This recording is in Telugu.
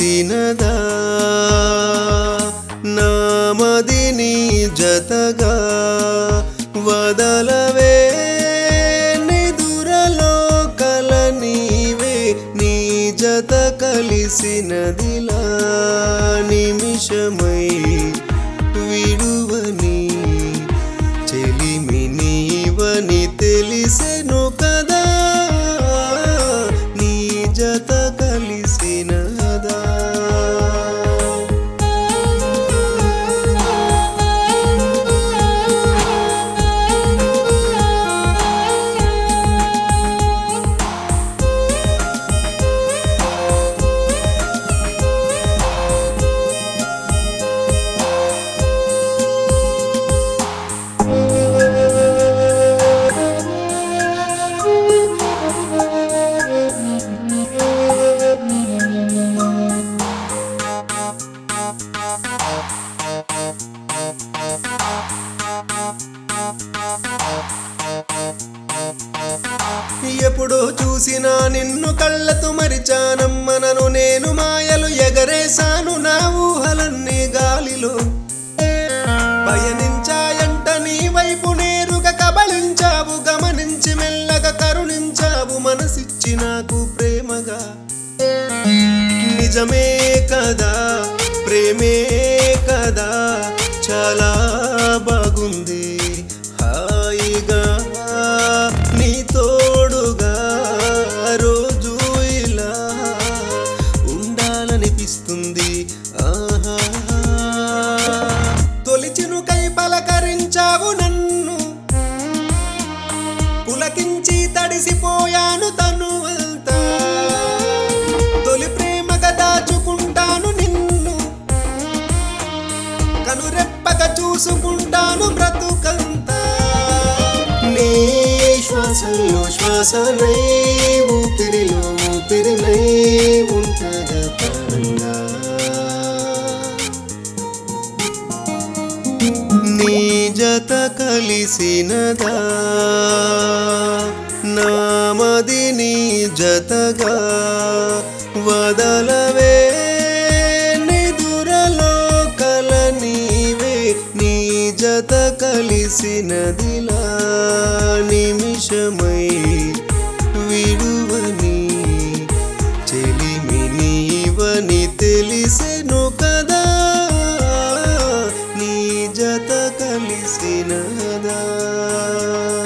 కలిసినదా నామది నీ జతగా వదలవే నిదురలో కల నీవే నీ జత కలిసినదిలా నిమిషమై విడువని చెలిమి నీవని తెలిసెను కదా నీ జత కలిసినదా ఎప్పుడో చూసినా నిన్ను కళ్ళతో మరిచానమ్మనను నేను మాయలు ఎగరేశాను నా ఊహలన్నీ గాలిలో పయనించాయంట నీ వైపు నేరుగా కబళించావు గమనించి మెల్లగా కరుణించావు మనసిచ్చి నాకు ప్రేమగా నిజమే కదా ప్రేమే కదా చాలా బాగుంది హాయిగా నీ తోడుగా రోజు ఇలా ఉండాలనిపిస్తుంది ఆహా తొలిచినుకై పలకరించావు నన్ను పులకించి తడిసిపోయాను తను అంతా తొలి ప్రేమగా దాచుకుంటాను నిన్ను కనురెప్పగా చూసుకుంటాను బ్రతుకంతా నీ శ్వాసలో శ్వాసనై ఊపిరిలో ఊపిరినై ఉంటగా ప్రాణంగా నీ జత కలిసినదా నామది నీ జతగా వదలవే నిదురలో కల నీవే నీ జత కలిసినదిలా నిమిషమై విడువని చెలిమి నీవని తెలిసెను కదా నీ జత కలిసినదా